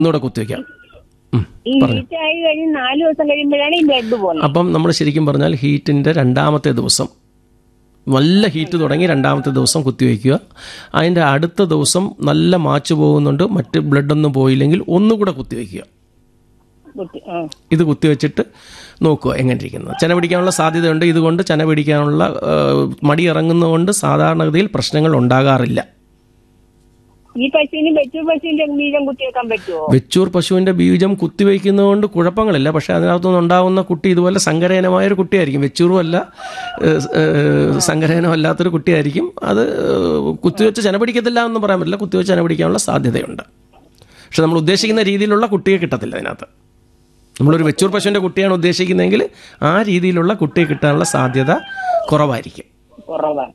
ഒന്നുകൂടെ കുത്തിവെക്കാം ഉം, ഈ പറഞ്ഞു ഹീറ്റ് ആയി കഴിഞ്ഞ് നാല് ദിവസം കഴിയുമ്പോഴാണ് ഈ ബ്ലഡ് പോകുന്നത് അപ്പം നമ്മൾ ശരിക്കും പറഞ്ഞാൽ ഹീറ്റിൻ്റെ രണ്ടാമത്തെ ദിവസം നല്ല ഹീറ്റ് തുടങ്ങി രണ്ടാമത്തെ ദിവസം കുത്തിവെക്കുക അതിൻ്റെ അടുത്ത ദിവസം നല്ല മാച്ച് പോകുന്നുണ്ട് മറ്റ് ബ്ലഡൊന്നും പോയില്ലെങ്കിൽ ഒന്നുകൂടെ കുത്തിവെക്കുക കുത്തി ആ ഇത് കുത്തിവെച്ചിട്ട് നോക്കുക എങ്ങനെ ഇരിക്കുന്നത് ചെന പിടിക്കാനുള്ള സാധ്യതയുണ്ട് ഇതുകൊണ്ട് ചെന പിടിക്കാനുള്ള ആ, മടി ഇറങ്ങുന്നതുകൊണ്ട് സാധാരണഗതിയിൽ പ്രശ്നങ്ങൾ ഉണ്ടാകാറില്ല ഈ പശുവിന് വെച്ചൂർ പശുവിന്റെ ബീജം കുത്തിവെക്കാൻ പറ്റുമോ വെച്ചൂർ പശുവിന്റെ ബീജം കുത്തിവെക്കുന്നതുകൊണ്ട് കുഴപ്പങ്ങളില്ല പക്ഷെ അതിനകത്തുനിന്ന് ഉണ്ടാകുന്ന കുട്ടി ഇതുപോലെ സങ്കരയനമായ ഒരു കുട്ടിയായിരിക്കും വെച്ചൂറും അല്ല ഏഹ്, ഏഹ്, സങ്കരയനം അല്ലാത്തൊരു കുട്ടിയായിരിക്കും അത് ഏഹ്, കുത്തിവെച്ച് ചെന പിടിക്കത്തില്ല എന്ന് പറയാൻ പറ്റില്ല കുത്തിവെച്ച് ചെന പിടിക്കാനുള്ള സാധ്യതയുണ്ട് പക്ഷെ നമ്മൾ ഉദ്ദേശിക്കുന്ന രീതിയിലുള്ള കുട്ടിയെ കിട്ടത്തില്ല അതിനകത്ത് നമ്മളൊരു വെച്ചൂർ പശുവിന്റെ കുട്ടിയാണ് ഉദ്ദേശിക്കുന്നതെങ്കിൽ ആ രീതിയിലുള്ള കുട്ടിയെ കിട്ടാനുള്ള സാധ്യത കുറവായിരിക്കും കുറവാണ്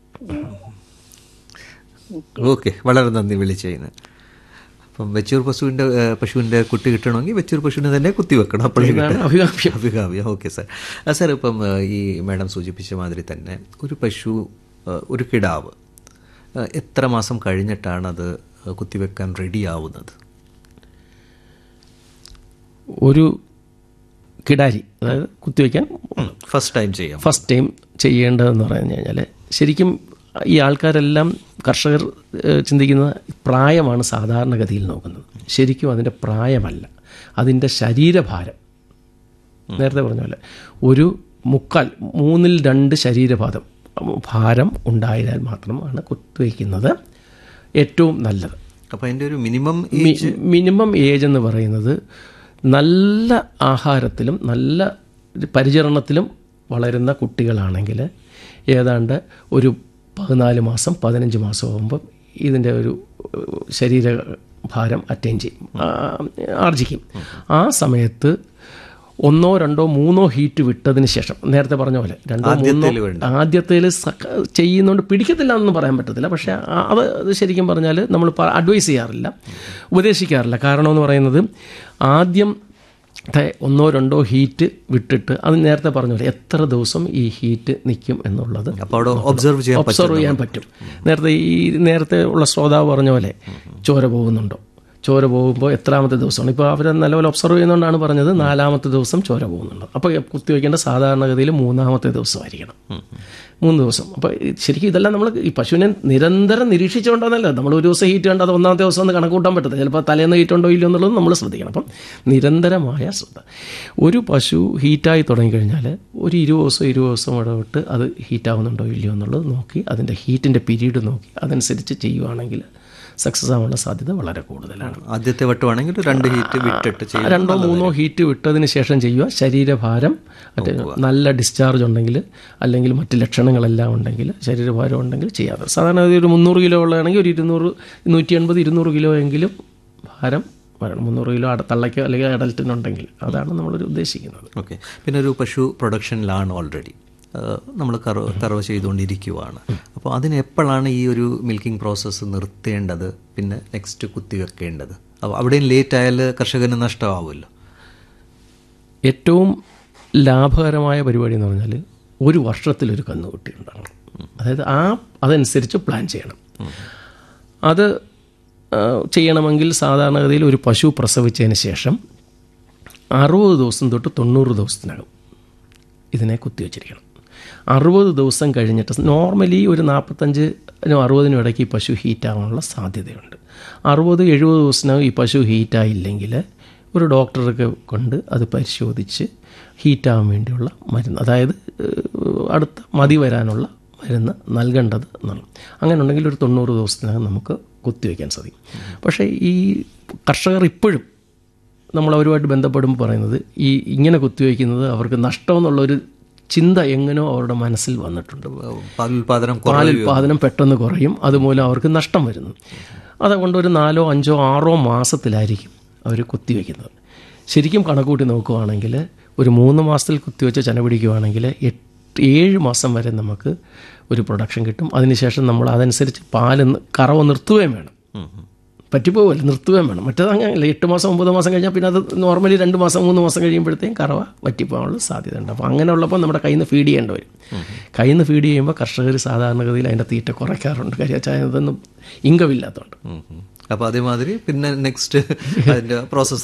ഓക്കെ വളരെ നന്ദി വിളിച്ചതിന് അപ്പം വെച്ചൂർ പശുവിൻ്റെ ഏഹ്, പശുവിൻ്റെ കുട്ടി കിട്ടണമെങ്കിൽ വെച്ചൂർ പശുവിനെ തന്നെ കുത്തിവെക്കണം അപ്പോഴേ ഇതാണ് അഭികാമ്യം അഭികാമ്യം ഓക്കെ സാർ ആ, സാർ ഇപ്പം ഏഹ്, ഈ മാഡം സൂചിപ്പിച്ച മാതിരി തന്നെ ഒരു പശു ഏഹ്, ഒരു കിടാവ് ഏഹ്, എത്ര മാസം കഴിഞ്ഞിട്ടാണ് അത് കുത്തിവെക്കാൻ റെഡി ആവുന്നത് ഒരു കിടാരി അതായത് കുത്തിവെക്കാൻ ഫസ്റ്റ് ടൈം ചെയ്യാം ഫസ്റ്റ് ടൈം ചെയ്യേണ്ടതെന്ന് പറഞ്ഞു കഴിഞ്ഞാൽ ശരിക്കും ഈ ആൾക്കാരെല്ലാം കർഷകർ ഏഹ്, ചിന്തിക്കുന്ന പ്രായമാണ് സാധാരണഗതിയിൽ നോക്കുന്നത് ശരിക്കും അതിൻ്റെ പ്രായമല്ല അതിൻ്റെ ശരീരഭാരം നേരത്തെ പറഞ്ഞ പോലെ ഒരു മുക്കാൽ മൂന്നിൽ രണ്ട് ശരീരഭാരം ഭാരം ഉണ്ടായാൽ മാത്രമാണ് കുത്തിവയ്ക്കുന്നത് ഏറ്റവും നല്ലത് അപ്പോൾ അതിൻ്റെ ഒരു മിനിമം മി- മിനിമം ഏജ് എന്ന് പറയുന്നത് നല്ല ആഹാരത്തിലും നല്ല പരിചരണത്തിലും വളരുന്ന കുട്ടികളാണെങ്കിൽ ഏതാണ്ട് ഒരു പതിനാല് മാസം പതിനഞ്ച് മാസം ആകുമ്പം ഇതിൻ്റെ ഒരു ഏഹ്, ശരീര ഭാരം അറ്റൈൻ ചെയ്യും ആ, ആർജിക്കും ആ സമയത്ത് ഒന്നോ രണ്ടോ മൂന്നോ ഹീറ്റ് വിട്ടതിന് ശേഷം നേരത്തെ പറഞ്ഞ പോലെ രണ്ടോ മൂന്നോ ആദ്യത്തേല് വേണ്ട. ആദ്യത്തേൽ ചെയ്യുന്നതുകൊണ്ട് പിടിക്കത്തില്ല എന്നൊന്നും പറയാൻ പറ്റത്തില്ല പക്ഷേ ആ- അത് അത് ശരിക്കും പറഞ്ഞാൽ നമ്മൾ അഡ്വൈസ് ചെയ്യാറില്ല ഉപദേശിക്കാറില്ല കാരണം എന്ന് പറയുന്നത് ആദ്യം ത്തെ ഒന്നോ രണ്ടോ ഹീറ്റ് വിട്ടിട്ട് അത് നേരത്തെ പറഞ്ഞ പോലെ എത്ര ദിവസം ഈ ഹീറ്റ് നിൽക്കും എന്നുള്ളത് അപ്പോൾ അവിടെ ഒബ്സർവ് ചെയ്യാൻ പറ്റും ഒബ്സർവ് ചെയ്യാൻ പറ്റും നേരത്തെ ഈ നേരത്തെ ഉള്ള ശ്രോതാവ് പറഞ്ഞ പോലെ ചോര പോകുന്നുണ്ടോ ചോര പോകുമ്പോൾ എത്രാമത്തെ ദിവസമാണ് ഇപ്പോൾ അവർ നിലവിൽ ഒബ്സർവ് ചെയ്യുന്നതുകൊണ്ടാണ് പറഞ്ഞത് നാലാമത്തെ ദിവസം ചോര പോകുന്നുണ്ട് അപ്പോൾ കുത്തിവെക്കേണ്ട സാധാരണഗതിയിൽ മൂന്നാമത്തെ ദിവസമായിരിക്കണം മൂന്ന് ദിവസം അപ്പോൾ ശരിക്കും ഇതെല്ലാം നമ്മൾ ഈ പശുവിനെ നിരന്തരം നിരീക്ഷിച്ചുകൊണ്ടാണല്ലോ നമ്മൾ ഒരു ദിവസം ഹീറ്റ് കണ്ടത് ഒന്നാമത്തെ ദിവസം ഒന്ന് കണക്ക് കൂട്ടാൻ പറ്റത്തില്ല ചിലപ്പോൾ തലേന്ന് ഹീറ്റ് ഉണ്ടോ ഇല്ലയോ എന്നുള്ളത് നമ്മൾ ശ്രദ്ധിക്കണം അപ്പം നിരന്തരമായ ശ്രദ്ധ ഒരു പശു ഹീറ്റായി തുടങ്ങിക്കഴിഞ്ഞാൽ ഒരു ഇരുപത് ദിവസം ഇരുപത് ദിവസം ഇടവിട്ട് അത് ഹീറ്റാവുന്നുണ്ടോ ഇല്ലയോ എന്നുള്ളത് നോക്കി അതിൻ്റെ ഹീറ്റിൻ്റെ പീരീഡ് നോക്കി അതനുസരിച്ച് ചെയ്യുവാണെങ്കിൽ സക്സസ് ആവാനുള്ള സാധ്യത വളരെ കൂടുതലാണ് ആദ്യത്തെ വട്ടമാണെങ്കിൽ ഒരു രണ്ട് ഹീറ്റ് വിട്ടിട്ട് ചെയ്യും രണ്ടോ മൂന്നോ ഹീറ്റ് വിട്ടതിന് ശേഷം ചെയ്യുക ശരീരഭാരം മറ്റേ നല്ല ഡിസ്ചാർജ് ഉണ്ടെങ്കിൽ അല്ലെങ്കിൽ മറ്റ് ലക്ഷണങ്ങളെല്ലാം ഉണ്ടെങ്കിൽ ശരീരഭാരം ഉണ്ടെങ്കിൽ ചെയ്യാതെ സാധാരണ ഒരു മുന്നൂറ് കിലോ ഉള്ളതാണെങ്കിൽ ഒരു ഇരുന്നൂറ് നൂറ്റി എൺപത് ഇരുന്നൂറ് കിലോ എങ്കിലും ഭാരം വരണം മുന്നൂറ് കിലോ അട തള്ളയ്ക്കോ അല്ലെങ്കിൽ അഡൽറ്റിനുണ്ടെങ്കിൽ അതാണ് നമ്മളൊരു ഉദ്ദേശിക്കുന്നത് ഓക്കെ പിന്നെ ഒരു പശു പ്രൊഡക്ഷനിലാണ് ഓൾറെഡി നമ്മൾ കറവ് കറവ് ചെയ്തുകൊണ്ടിരിക്കുവാണ് അപ്പോൾ അതിന് എപ്പോഴാണ് ഈ ഒരു മിൽക്കിംഗ് പ്രോസസ്സ് നിർത്തേണ്ടത് പിന്നെ നെക്സ്റ്റ് കുത്തിവെക്കേണ്ടത് അപ്പോൾ അവിടെയും ലേറ്റ് ആയാൽ കർഷകന് നഷ്ടമാവുമല്ലോ ഏറ്റവും ലാഭകരമായ പരിപാടി എന്ന് പറഞ്ഞാൽ ഒരു വർഷത്തിലൊരു കന്നുകുട്ടി ഉണ്ടാകണം അതായത് ആ അതനുസരിച്ച് പ്ലാൻ ചെയ്യണം അത് ആ, ചെയ്യണമെങ്കിൽ സാധാരണഗതിയിൽ ഒരു പശു പ്രസവിച്ചതിന് ശേഷം അറുപത് ദിവസം തൊട്ട് തൊണ്ണൂറ് ദിവസത്തിനകം ഇതിനെ കുത്തിവെച്ചിരിക്കണം അറുപത് ദിവസം കഴിഞ്ഞിട്ട് നോർമലി ഒരു നാൽപ്പത്തഞ്ചിനും അറുപതിനും ഇടയ്ക്ക് ഈ പശു ഹീറ്റാവാനുള്ള സാധ്യതയുണ്ട് അറുപത് എഴുപത് ദിവസത്തിനകം ഈ പശു ഹീറ്റായില്ലെങ്കിൽ ഒരു ഡോക്ടറൊക്കെ കൊണ്ട് അത് പരിശോധിച്ച് ഹീറ്റാവാൻ വേണ്ടിയുള്ള മരുന്ന് അതായത് ഏഹ്, അടുത്ത മതി വരാനുള്ള മരുന്ന് നൽകേണ്ടത് എന്നാണ് അങ്ങനെ ഉണ്ടെങ്കിൽ ഒരു തൊണ്ണൂറ് ദിവസത്തിനകം നമുക്ക് കുത്തിവെക്കാൻ സാധിക്കും പക്ഷേ ഈ കർഷകർ ഇപ്പോഴും നമ്മൾ അവരുമായിട്ട് ബന്ധപ്പെടുമ്പോൾ പറയുന്നത് ഈ ഇങ്ങനെ കുത്തിവെക്കുന്നത് അവർക്ക് നഷ്ടമെന്നുള്ളൊരു ചിന്ത എങ്ങനെയോ അവരുടെ മനസ്സിൽ വന്നിട്ടുണ്ട് പാലുൽപാദനം പാലുൽപാദനം പെട്ടെന്ന് കുറയും അതുമൂലം അവർക്ക് നഷ്ടം വരുന്നു അതുകൊണ്ട് ഒരു നാലോ അഞ്ചോ ആറോ മാസത്തിലായിരിക്കും അവർ കുത്തിവെക്കുന്നത് ശരിക്കും കണക്കൂട്ടി നോക്കുവാണെങ്കിൽ ഒരു മൂന്ന് മാസത്തിൽ കുത്തിവെച്ച് ചെന പിടിക്കുവാണെങ്കിൽ എട്ട് ഏഴ് മാസം വരെ നമുക്ക് ഒരു പ്രൊഡക്ഷൻ കിട്ടും അതിനുശേഷം നമ്മൾ അതനുസരിച്ച് പാല് നി- കറവ് നിർത്തുകയും വേണം പറ്റിപ്പോവല്ല നിർത്തുകയും വേണം മറ്റേത് അങ്ങനെയല്ല എട്ട് മാസം ഒമ്പത് മാസം കഴിഞ്ഞാൽ പിന്നെ അത് നോർമലി രണ്ട് മാസം മൂന്ന് മാസം കഴിയുമ്പോഴത്തേക്കും കറവ പറ്റിപ്പോകാനുള്ള സാധ്യതയുണ്ട് അപ്പോൾ അങ്ങനെ ഉള്ളപ്പോൾ നമ്മുടെ കയ്യിൽ നിന്ന് ഫീഡ് ചെയ്യേണ്ടി വരും കയ്യിൽ നിന്ന് ഫീഡ് ചെയ്യുമ്പോൾ കർഷകർ സാധാരണഗതിയിൽ അതിൻ്റെ തീറ്റ കുറയ്ക്കാറുണ്ട് കാര്യം വെച്ചാൽ അതൊന്നും ഇൻകം ഇല്ലാത്തതുകൊണ്ട് അപ്പോൾ അതേമാതിരി പിന്നെ നെക്സ്റ്റ് അതിൻ്റെ പ്രോസസ്സ്